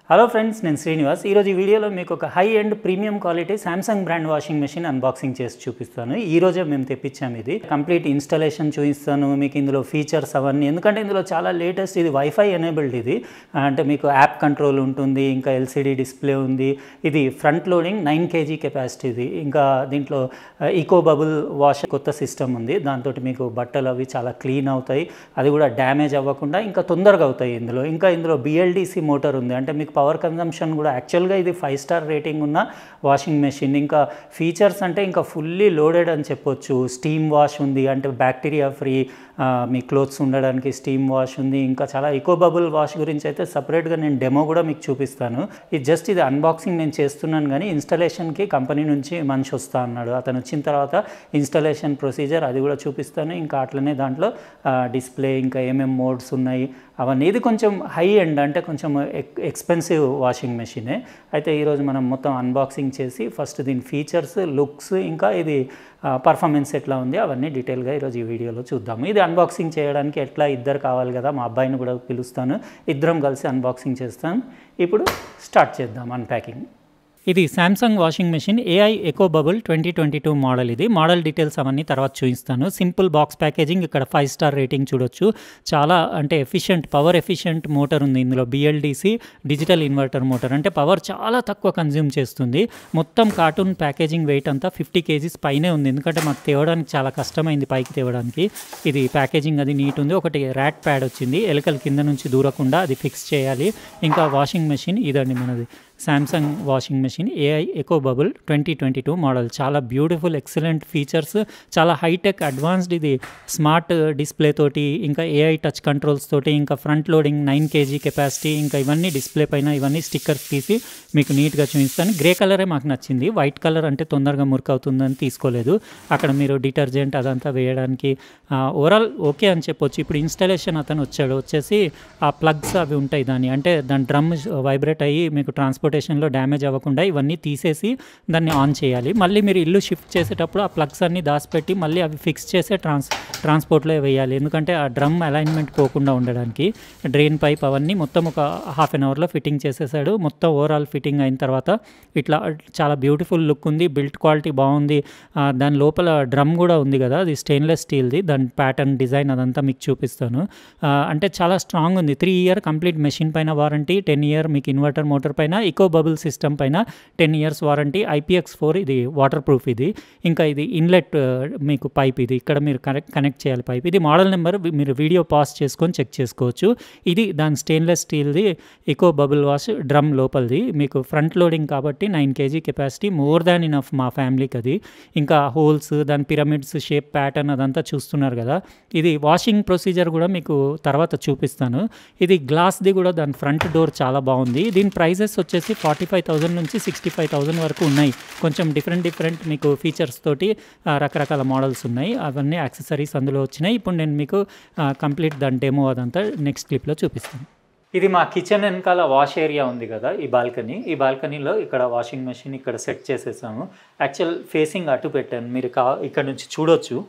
hello friends నేను శ్రీనివాస్ ఈరోజు ఈ వీడియోలో మీకు ఒక high end premium quality Samsung brand washing machine unboxing చేసి చూపిస్తాను ఈ రోజే మేము తెప్పించాము ఇది కంప్లీట్ ఇన్స్టాలేషన్ చూపిస్తాను మీకు ఇందులో ఫీచర్స్ అవన్నీ ఎందుకంటే ఇందులో చాలా లేటెస్ట్ ఇది వైఫై ఎనేబుల్డ్ ఇది అంటే మీకు యాప్ కంట్రోల్ ఉంటుంది ఇంకా ఎల్సిడి డిస్ప్లే ఉంది ఇది front loading nine KG capacity ఇది ఇంకా దీంట్లో ఈకో బబుల్ వాష్ కొత్త సిస్టమ్ ఉంది దాంతో మీకు బట్టలు అవి చాలా క్లీన్ అవుతాయి అది కూడా డ్యామేజ్ అవ్వకుండా ఇంకా తొందరగా అవుతాయి ఇందులో ఇంకా ఇందులో బిఎల్డిసి మోటార్ ఉంది అంటే మీకు పవర్ కన్జంప్షన్ కూడా యాక్చువల్గా ఇది ఫైవ్ స్టార్ రేటింగ్ ఉన్న వాషింగ్ మెషిన్ ఇంకా ఫీచర్స్ అంటే ఇంకా ఫుల్లీ లోడెడ్ అని చెప్పొచ్చు స్టీమ్ వాష్ ఉంది అంటే బ్యాక్టీరియా ఫ్రీ మీ క్లోత్స్ ఉండడానికి స్టీమ్ వాష్ ఉంది ఇంకా చాలా ఇకో బబుల్ వాష్ గురించి అయితే సపరేట్గా నేను డెమో కూడా మీకు చూపిస్తాను ఇది జస్ట్ ఇది అన్బాక్సింగ్ నేను చేస్తున్నాను కానీ ఇన్స్టాలేషన్కి కంపెనీ నుంచి మనిషి వస్తా అన్నాడు అతను వచ్చిన తర్వాత ఇన్స్టాలేషన్ ప్రొసీజర్ అది కూడా చూపిస్తాను ఇంకా అట్లనే దాంట్లో డిస్ప్లే ఇంకా ఏమేం మోడ్స్ ఉన్నాయి అవన్నీ ఇది కొంచెం హై ఎండ్ అంటే కొంచెం ఎక్ ఎక్స్పెన్సివ్ వాషింగ్ మెషినే అయితే ఈరోజు మనం మొత్తం అన్బాక్సింగ్ చేసి ఫస్ట్ దీని ఫీచర్స్ లుక్స్ ఇంకా ఇది పర్ఫార్మెన్స్ ఎట్లా ఉంది అవన్నీ డీటెయిల్గా ఈరోజు ఈ వీడియోలో చూద్దాము ఇది అన్బాక్సింగ్ చేయడానికి ఎట్లా ఇద్దరు కావాలి కదా మా అబ్బాయిని కూడా పిలుస్తాను ఇద్దరం కలిసి అన్బాక్సింగ్ చేస్తాను ఇప్పుడు స్టార్ట్ చేద్దాం అన్ప్యాకింగ్ ఇది Samsung washing machine AI eco bubble twenty twenty two model ఇది మోడల్ డీటెయిల్స్ అవన్నీ తర్వాత చూపిస్తాను సింపుల్ బాక్స్ ప్యాకేజింగ్ ఇక్కడ ఫైవ్ స్టార్ రేటింగ్ చూడొచ్చు చాలా అంటే ఎఫిషియంట్ పవర్ ఎఫిషియంట్ మోటార్ ఉంది ఇందులో బిఎల్డిసి డిజిటల్ ఇన్వర్టర్ మోటార్ అంటే పవర్ చాలా తక్కువ కన్జ్యూమ్ చేస్తుంది మొత్తం కార్టూన్ ప్యాకేజింగ్ వెయిట్ అంతా ఫిఫ్టీ కేజీస్ పైనే ఉంది ఎందుకంటే మాకు తేవడానికి చాలా కష్టమైంది పైకి తేవడానికి ఇది ప్యాకేజింగ్ అది నీట్ ఉంది ఒకటి ర్యాట్ ప్యాడ్ వచ్చింది ఎలకలు కింద నుంచి దూరకుండా అది ఫిక్స్ చేయాలి ఇంకా వాషింగ్ మెషిన్ ఇదండి మనది Samsung washing machine AI eco bubble twenty twenty two model చాలా బ్యూటిఫుల్ ఎక్సలెంట్ ఫీచర్స్ చాలా హైటెక్ అడ్వాన్స్డ్ ఇది స్మార్ట్ డిస్ప్లే తోటి ఇంకా ఏఐ టచ్ కంట్రోల్స్ తోటి ఇంకా front loading nine KG capacity ఇంకా ఇవన్నీ డిస్ప్లే పైన ఇవన్నీ స్టిక్కర్స్ తీసి మీకు నీట్గా చూపిస్తాను గ్రే కలరే మాకు నచ్చింది వైట్ కలర్ అంటే తొందరగా మురికి అవుతుందని తీసుకోలేదు అక్కడ మీరు డిటర్జెంట్ అదంతా వేయడానికి ఓవరాల్ ఓకే అని చెప్పొచ్చు ఇప్పుడు ఇన్స్టాలేషన్ అతను వచ్చాడు వచ్చేసి ఆ ప్లగ్స్ అవి ఉంటాయి దాని అంటే దాని డ్రమ్ వైబ్రేట్ అయ్యి మీకు ట్రాన్స్పోర్టేషన్లో డ్యామేజ్ అవ్వకుండా ఇవన్నీ తీసేసి దాన్ని ఆన్ చేయాలి మళ్ళీ మీరు ఇల్లు షిఫ్ట్ చేసేటప్పుడు ఆ ప్లగ్స్ అన్ని దాచిపెట్టి మళ్ళీ అవి ఫిక్స్ చేసే ట్రాన్స్ ట్రాన్స్పోర్ట్లో వేయాలి ఎందుకంటే ఆ డ్రమ్ అలైన్మెంట్ పోకుండా ఉండడానికి డ్రైన్ పైప్ అవన్నీ మొత్తం ఒక హాఫ్ అన్ అవర్లో ఫిట్టింగ్ చేసేసాడు మొత్తం ఓవరాల్ ఫిట్టింగ్ అయిన తర్వాత ఇట్లా చాలా బ్యూటిఫుల్ లుక్ ఉంది బిల్ట్ క్వాలిటీ బాగుంది దాని లోపల డ్రమ్ కూడా ఉంది కదా అది స్టెయిన్లెస్ స్టీల్ది దాని ప్యాటర్న్ డిజైన్ అదంతా మీకు చూపిస్తాను అంటే చాలా స్ట్రాంగ్ ఉంది త్రీ ఇయర్ కంప్లీట్ మెషిన్ పైన వారంటీ టెన్ ఇయర్ మీకు ఇన్వర్టర్ మోటార్ పైన ఇకో బబుల్ సిస్టమ్ పైన ten years warranty IPX four ఇది వాటర్ ప్రూఫ్ ఇది ఇంకా ఇది ఇన్లెట్ మీకు పైప్ ఇది ఇక్కడ మీరు కనెక్ట్ కనెక్ట్ చేయాలి పైప్ ఇది మోడల్ నెంబర్ మీరు వీడియో పాస్ చేసుకొని చెక్ చేసుకోవచ్చు ఇది దాని స్టెయిన్లెస్ స్టీల్ది ఇకో బబుల్ వాష్ డ్రమ్ లోపలిది మీకు ఫ్రంట్ లోడింగ్ కాబట్టి nine KG capacity more than enough మా ఫ్యామిలీకి అది ఇంకా హోల్స్ దాని పిరమిడ్స్ షేప్ ప్యాటర్న్ అదంతా చూస్తున్నారు కదా ఇది వాషింగ్ ప్రొసీజర్ కూడా మీకు తర్వాత చూపిస్తాను ఇది గ్లాస్ది కూడా దాని ఫ్రంట్ డోర్ చాలా బాగుంది దీని ప్రైజెస్ వచ్చేసి ఫార్టీ ఫైవ్ థౌసండ్ నుంచి సిక్స్టీ ఫైవ్ థౌసండ్ వరకు ఉన్నాయి కొంచెం డిఫరెంట్ డిఫరెంట్ మీకు ఫీచర్స్ తోటి రకరకాల మోడల్స్ ఉన్నాయి అవన్నీ యాక్సెసరీస్ అందులో వచ్చినాయి ఇప్పుడు నేను మీకు కంప్లీట్ దాని డెమో అదంతా నెక్స్ట్ క్లిప్లో చూపిస్తాను ఇది మా కిచెన్ వెనకాల వాష్ ఏరియా ఉంది కదా ఈ బాల్కనీ ఈ బాల్కనీలో ఇక్కడ వాషింగ్ మెషిన్ ఇక్కడ సెట్ చేసేసాము యాక్చువల్ ఫేసింగ్ అటు పెట్టాను మీరు కా ఇక్కడ నుంచి చూడొచ్చు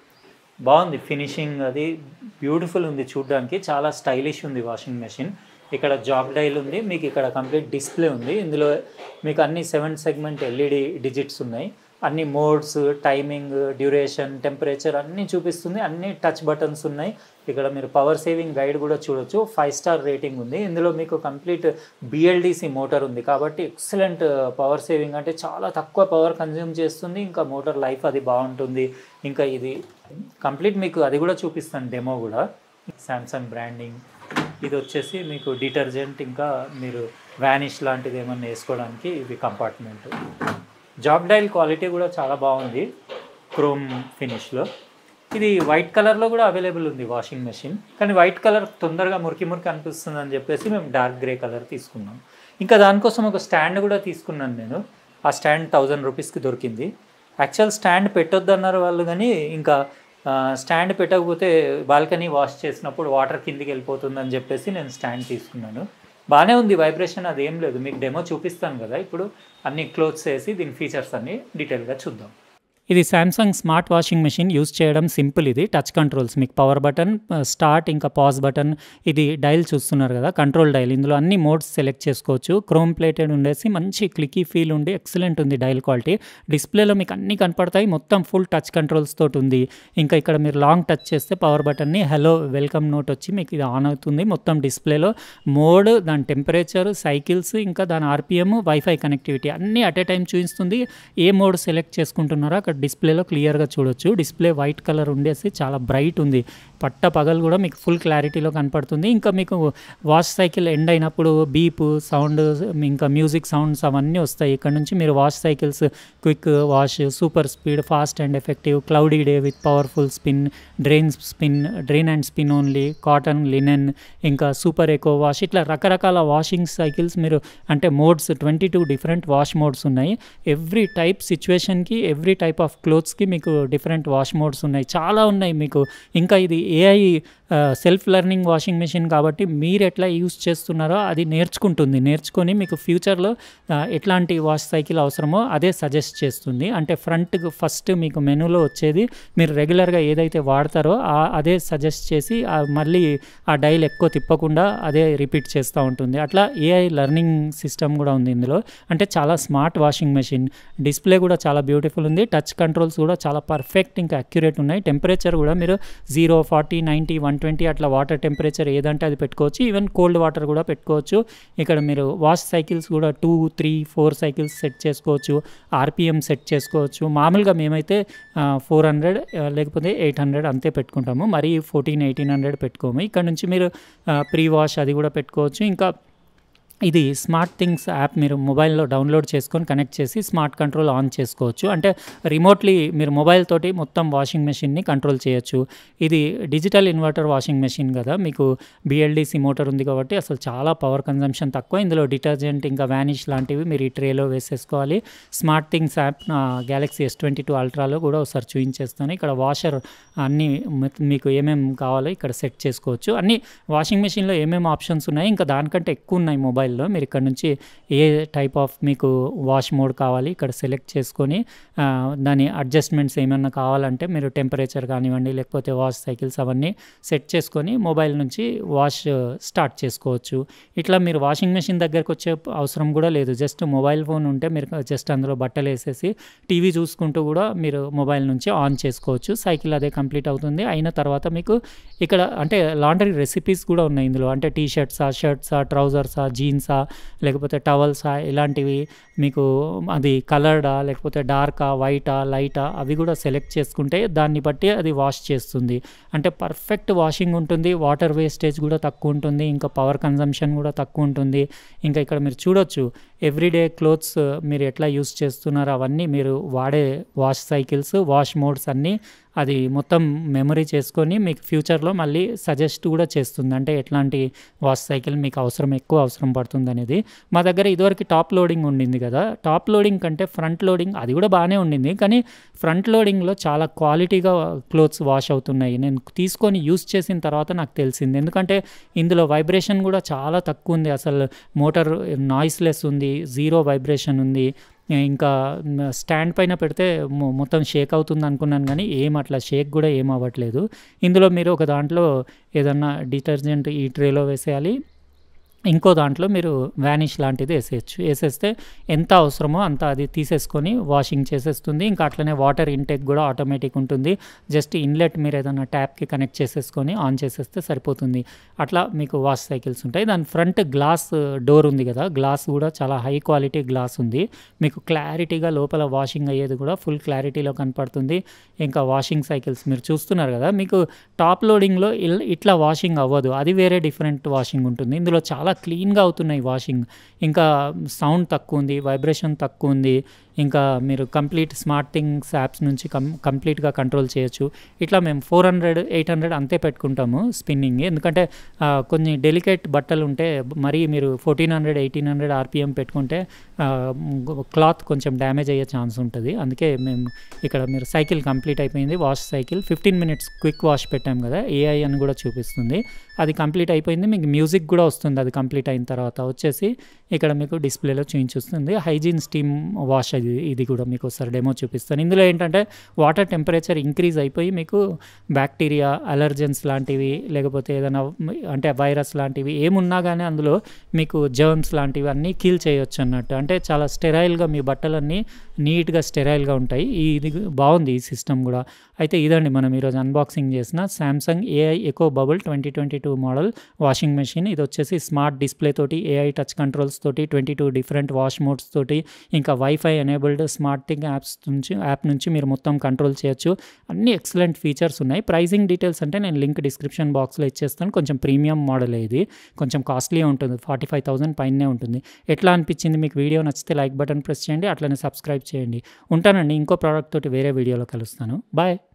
బాగుంది ఫినిషింగ్ అది బ్యూటిఫుల్ ఉంది చూడడానికి చాలా స్టైలిష్ ఉంది వాషింగ్ మెషిన్ ఇక్కడ జాబ్ డైల్ ఉంది మీకు ఇక్కడ కంప్లీట్ డిస్ప్లే ఉంది ఇందులో మీకు అన్ని సెవెన్ సెగ్మెంట్ ఎల్ఈడి డిజిట్స్ ఉన్నాయి అన్ని మోడ్స్ టైమింగ్ డ్యూరేషన్ టెంపరేచర్ అన్నీ చూపిస్తుంది అన్ని టచ్ బటన్స్ ఉన్నాయి ఇక్కడ మీరు పవర్ సేవింగ్ గైడ్ కూడా చూడొచ్చు ఫైవ్ స్టార్ రేటింగ్ ఉంది ఇందులో మీకు కంప్లీట్ బిఎల్డిసి మోటార్ ఉంది కాబట్టి ఎక్సలెంట్ పవర్ సేవింగ్ అంటే చాలా తక్కువ పవర్ కన్జ్యూమ్ చేస్తుంది ఇంకా మోటార్ లైఫ్ అది బాగుంటుంది ఇంకా ఇది కంప్లీట్ మీకు అది కూడా చూపిస్తాను డెమో కూడా శాంసంగ్ బ్రాండింగ్ ఇది వచ్చేసి మీకు డిటర్జెంట్ ఇంకా మీరు వ్యానిష్ లాంటిది ఏమన్నా వేసుకోవడానికి ఇది కంపార్ట్మెంట్ జాబ్ డైల్ క్వాలిటీ కూడా చాలా బాగుంది క్రోమ్ ఫినిష్లో ఇది వైట్ కలర్లో కూడా అవైలబుల్ ఉంది వాషింగ్ మెషిన్ కానీ వైట్ కలర్ తొందరగా మురికి మురికి అనిపిస్తుంది అని చెప్పేసి మేము డార్క్ గ్రే కలర్ తీసుకున్నాం ఇంకా దానికోసం ఒక స్టాండ్ కూడా తీసుకున్నాను నేను ఆ స్టాండ్ థౌజండ్ రూపీస్కి దొరికింది యాక్చువల్ స్టాండ్ పెట్టొద్దన్నారు వాళ్ళు కానీ ఇంకా స్టాండ్ పెట్టకపోతే బాల్కనీ వాష్ చేసినప్పుడు వాటర్ కిందికి వెళ్ళిపోతుందని చెప్పేసి నేను స్టాండ్ తీసుకున్నాను బాగానే ఉంది వైబ్రేషన్ అది ఏం లేదు మీకు డెమో చూపిస్తాను కదా ఇప్పుడు అన్ని క్లోత్స్ వేసి దీని ఫీచర్స్ అన్ని డీటెయిల్గా చూద్దాం ఇది Samsung smart washing machine use చేయడం సింపుల్ ఇది టచ్ కంట్రోల్స్ మీకు పవర్ బటన్ స్టార్ట్ ఇంకా పాజ్ బటన్ ఇది డైల్ చూస్తున్నారు కదా కంట్రోల్ డైల్ ఇందులో అన్ని మోడ్స్ సెలెక్ట్ చేసుకోవచ్చు క్రోమ్ ప్లేటెడ్ ఉండేసి మంచి క్లికీ ఫీల్ ఉండి ఎక్సలెంట్ ఉంది డైల్ క్వాలిటీ డిస్ప్లేలో మీకు అన్ని కనపడతాయి మొత్తం ఫుల్ టచ్ కంట్రోల్స్ తోటి ఉంది ఇంకా ఇక్కడ మీరు లాంగ్ టచ్ చేస్తే పవర్ బటన్ని హలో వెల్కమ్ నోట్ వచ్చి మీకు ఇది ఆన్ అవుతుంది మొత్తం డిస్ప్లేలో మోడ్ దాని టెంపరేచర్ సైకిల్స్ ఇంకా దాని ఆర్పిఎం వైఫై కనెక్టివిటీ అన్నీ అట్ ఏ టైం చూపిస్తుంది ఏ మోడ్ సెలెక్ట్ చేసుకుంటున్నారో అక్కడ డిస్ప్లేలో క్లియర్గా చూడొచ్చు డిస్ప్లే వైట్ కలర్ ఉండేసి చాలా బ్రైట్ ఉంది పట్ట పగలు కూడా మీకు ఫుల్ క్లారిటీలో కనపడుతుంది ఇంకా మీకు వాష్ సైకిల్ ఎండ్ అయినప్పుడు బీప్ సౌండ్ ఇంకా మ్యూజిక్ సౌండ్స్ అవన్నీ వస్తాయి ఇక్కడ నుంచి మీరు wash cycles quick wash super speed fast and effective cloudy day with powerful spin drain spin drain and spin only cotton linen ఇంకా సూపర్ ఎకో వాష్ ఇట్లా రకరకాల వాషింగ్ సైకిల్స్ మీరు అంటే modes twenty two different wash modes ఉన్నాయి every type సిచ్యువేషన్కి every type of క్లోత్స్కి మీకు different wash modes ఉన్నాయి చాలా ఉన్నాయి మీకు ఇంకా ఇది AI self learning washing machine కాబట్టి మీరు ఎట్లా యూస్ చేస్తున్నారో అది నేర్చుకుంటుంది నేర్చుకొని మీకు ఫ్యూచర్లో ఎట్లాంటి వాష్ సైకిల్ అవసరమో అదే సజెస్ట్ చేస్తుంది అంటే ఫ్రంట్ ఫస్ట్ మీకు మెనూలో వచ్చేది మీరు రెగ్యులర్గా ఏదైతే వాడతారో అదే సజెస్ట్ చేసి మళ్ళీ ఆ డైల్ ఎక్కువ తిప్పకుండా అదే రిపీట్ చేస్తూ ఉంటుంది అట్లా ఏఐ లెర్నింగ్ సిస్టమ్ కూడా ఉంది ఇందులో అంటే చాలా స్మార్ట్ వాషింగ్ మెషిన్ డిస్ప్లే కూడా చాలా బ్యూటిఫుల్ ఉంది టచ్ కంట్రోల్స్ కూడా చాలా పర్ఫెక్ట్ ఇంకా అక్యురేట్ ఉన్నాయి టెంపరేచర్ కూడా మీరు zero forty ninety one twenty అట్లా వాటర్ టెంపరేచర్ ఏదంటే అది పెట్టుకోవచ్చు ఈవెన్ కోల్డ్ వాటర్ కూడా పెట్టుకోవచ్చు ఇక్కడ మీరు వాష్ సైకిల్స్ కూడా two three four cycles set చేసుకోవచ్చు ఆర్పిఎం సెట్ చేసుకోవచ్చు మామూలుగా మేమైతే ఫోర్ హండ్రెడ్ లేకపోతే ఎయిట్ హండ్రెడ్ అంతే పెట్టుకుంటాము మరీ ఫోర్టీన్ ఎయిటీన్ హండ్రెడ్ పెట్టుకోము ఇక్కడ నుంచి మీరు ప్రీ వాష్ అది కూడా పెట్టుకోవచ్చు ఇంకా ఇది స్మార్ట్ థింగ్స్ యాప్ మీరు మొబైల్లో డౌన్లోడ్ చేసుకొని కనెక్ట్ చేసి స్మార్ట్ కంట్రోల్ ఆన్ చేసుకోవచ్చు అంటే రిమోట్లీ మీరు మొబైల్ తోటి మొత్తం వాషింగ్ మెషిన్ని కంట్రోల్ చేయొచ్చు ఇది డిజిటల్ ఇన్వర్టర్ వాషింగ్ మెషిన్ కదా మీకు బిఎల్డిసి మోటార్ ఉంది కాబట్టి అసలు చాలా పవర్ కన్జంప్షన్ తక్కువ ఇందులో డిటర్జెంట్ ఇంకా వ్యానిష్ లాంటివి మీరు ఈ ట్రేలో వేసేసుకోవాలి smart things app Galaxy S twenty two అల్ట్రాలో కూడా ఒకసారి చూపించేస్తాను ఇక్కడ వాషర్ అన్నీ మీకు ఏమేమి కావాలో ఇక్కడ సెట్ చేసుకోవచ్చు అన్ని వాషింగ్ మెషిన్లో ఏమేమి ఆప్షన్స్ ఉన్నాయి ఇంకా దానికంటే ఎక్కువ ఉన్నాయి మొబైల్ మొబైల్లో మీరు ఇక్కడ నుంచి ఏ టైప్ ఆఫ్ మీకు వాష్ మోడ్ కావాలి ఇక్కడ సెలెక్ట్ చేసుకొని దాని అడ్జస్ట్మెంట్స్ ఏమైనా కావాలంటే మీరు టెంపరేచర్ కానివ్వండి లేకపోతే వాష్ సైకిల్స్ అవన్నీ సెట్ చేసుకొని మొబైల్ నుంచి వాష్ స్టార్ట్ చేసుకోవచ్చు ఇట్లా మీరు వాషింగ్ మెషిన్ దగ్గరకు వచ్చే అవసరం కూడా లేదు జస్ట్ మొబైల్ ఫోన్ ఉంటే మీరు జస్ట్ అందులో బట్టలు వేసేసి టీవీ చూసుకుంటూ కూడా మీరు మొబైల్ నుంచి ఆన్ చేసుకోవచ్చు సైకిల్ అదే కంప్లీట్ అవుతుంది అయిన తర్వాత మీకు ఇక్కడ అంటే లాండ్రీ రెసిపీస్ కూడా ఉన్నాయి ఇందులో అంటే టీ షర్ట్సా షర్ట్సా ట్రౌజర్సా జీన్స్ జీన్సా లేకపోతే టవల్సా ఇలాంటివి మీకు అది కలర్డా లేకపోతే డార్కా వైటా లైటా అవి కూడా సెలెక్ట్ చేసుకుంటే దాన్ని బట్టి అది వాష్ చేస్తుంది అంటే పర్ఫెక్ట్ వాషింగ్ ఉంటుంది వాటర్ వేస్టేజ్ కూడా తక్కువ ఉంటుంది ఇంకా పవర్ కన్జంప్షన్ కూడా తక్కువ ఉంటుంది ఇంకా ఇక్కడ మీరు చూడొచ్చు ఎవ్రీడే క్లోత్స్ మీరు ఎట్లా యూస్ చేస్తున్నారో అవన్నీ మీరు వాడే వాష్ సైకిల్స్ వాష్ మోడ్స్ అన్నీ అది మొత్తం మెమరీ చేసుకొని మీకు ఫ్యూచర్లో మళ్ళీ సజెస్ట్ కూడా చేస్తుంది అంటే ఎట్లాంటి వాష్ సైకిల్ మీకు అవసరం ఎక్కువ అవసరం పడుతుంది అనేది మా దగ్గర ఇదివరకు టాప్ లోడింగ్ ఉండింది కదా టాప్ లోడింగ్ కంటే ఫ్రంట్ లోడింగ్ అది కూడా బాగానే ఉండింది కానీ ఫ్రంట్ లోడింగ్లో చాలా క్వాలిటీగా క్లోత్స్ వాష్ అవుతున్నాయి నేను తీసుకొని యూస్ చేసిన తర్వాత నాకు తెలిసింది ఎందుకంటే ఇందులో వైబ్రేషన్ కూడా చాలా తక్కువ ఉంది అసలు మోటార్ నాయిస్లెస్ ఉంది జీరో వైబ్రేషన్ ఉంది ఇంకా స్టాండ్ పైన పెడితే మొత్తం షేక్ అవుతుంది అనుకున్నాను కానీ ఏం అట్లా షేక్ కూడా ఏం అవ్వట్లేదు ఇందులో మీరు ఒక దాంట్లో ఏదన్నా డిటర్జెంట్ ఈ ట్రేలో వేసేయాలి ఇంకో దాంట్లో మీరు వ్యానిష్ లాంటిది వేసేయచ్చు వేసేస్తే ఎంత అవసరమో అంత అది తీసేసుకొని వాషింగ్ చేసేస్తుంది ఇంకా అట్లనే వాటర్ ఇంటేక్ కూడా ఆటోమేటిక్ ఉంటుంది జస్ట్ ఇన్లెట్ మీరు ఏదైనా ట్యాప్కి కనెక్ట్ చేసేసుకొని ఆన్ చేసేస్తే సరిపోతుంది అట్లా మీకు వాష్ సైకిల్స్ ఉంటాయి దాని ఫ్రంట్ గ్లాస్ డోర్ ఉంది కదా గ్లాస్ కూడా చాలా హై క్వాలిటీ గ్లాస్ ఉంది మీకు క్లారిటీగా లోపల వాషింగ్ అయ్యేది కూడా ఫుల్ క్లారిటీలో కనపడుతుంది ఇంకా వాషింగ్ సైకిల్స్ మీరు చూస్తున్నారు కదా మీకు టాప్ లోడింగ్లో ఇట్లా వాషింగ్ అవ్వదు అది వేరే డిఫరెంట్ వాషింగ్ ఉంటుంది ఇందులో చాలా క్లీన్గా అవుతున్నాయి వాషింగ్ ఇంకా సౌండ్ తక్కువ ఉంది వైబ్రేషన్ తక్కువ ఉంది ఇంకా మీరు కంప్లీట్ స్మార్ట్ థింగ్స్ యాప్స్ నుంచి కం కంప్లీట్గా కంట్రోల్ చేయొచ్చు ఇట్లా మేము ఫోర్ హండ్రెడ్ ఎయిట్ హండ్రెడ్ అంతే పెట్టుకుంటాము స్పిన్నింగ్ ఎందుకంటే కొన్ని డెలికేట్ బట్టలు ఉంటే మరీ మీరు fourteen hundred eighteen hundred RPM పెట్టుకుంటే క్లాత్ కొంచెం డ్యామేజ్ అయ్యే ఛాన్స్ ఉంటుంది అందుకే మేము ఇక్కడ మీరు సైకిల్ కంప్లీట్ అయిపోయింది wash cycle fifteen minutes quick wash పెట్టాం కదా ఏఐ అని కూడా చూపిస్తుంది అది కంప్లీట్ అయిపోయింది మీకు మ్యూజిక్ కూడా వస్తుంది అది కంప్లీట్ అయిన తర్వాత వచ్చేసి ఇక్కడ మీకు డిస్ప్లేలో చూపించుస్తుంది హైజీన్ స్టీమ్ వాష్ అది ఇది కూడా మీకు ఒకసారి డెమో చూపిస్తాను ఇందులో ఏంటంటే వాటర్ టెంపరేచర్ ఇంక్రీజ్ అయిపోయి మీకు బ్యాక్టీరియా అలర్జెన్స్ లాంటివి లేకపోతే ఏదైనా అంటే వైరస్ లాంటివి ఏమున్నా కానీ అందులో మీకు జర్మ్స్ లాంటివి అన్నీ కీల్ చేయొచ్చు అన్నట్టు అంటే చాలా స్టెరైల్గా మీ బట్టలన్నీ నీట్గా స్టెరైల్గా ఉంటాయి ఈ ఇది బాగుంది ఈ సిస్టమ్ కూడా అయితే ఇదండి మనం ఈరోజు అన్బాక్సింగ్ చేసిన Samsung AI eco bubble twenty twenty two model washing machine ఇది వచ్చేసి స్మార్ట్ డిస్ప్లే తోటి ఏఐ టచ్ కంట్రోల్స్ తోటి twenty two different wash modes తోటి ఇంకా WiFi enabled smart thing apps నుంచి యాప్ నుంచి మీరు మొత్తం కంట్రోల్ చేయొచ్చు అన్ని ఎక్సలెంట్ ఫీచర్స్ ఉన్నాయి ప్రైజింగ్ డీటెయిల్స్ అంటే నేను లింక్ డిస్క్రిప్షన్ బాక్స్లో ఇచ్చేస్తాను కొంచెం ప్రీమియం మోడల్ ఇది కొంచెం కాస్ట్లీ ఉంటుంది ఫార్టీ ఫైవ్ థౌసండ్ పైనే ఉంటుంది ఎట్లా అనిపించింది మీకు వీడియో నచ్చితే లైక్ బటన్ ప్రెస్ చేయండి అట్లనే సబ్స్క్రైబ్ చేయండి ఉంటానండి ఇంకో ప్రోడక్ట్ తోటి వేరే వీడియోలో కలుస్తాను బాయ్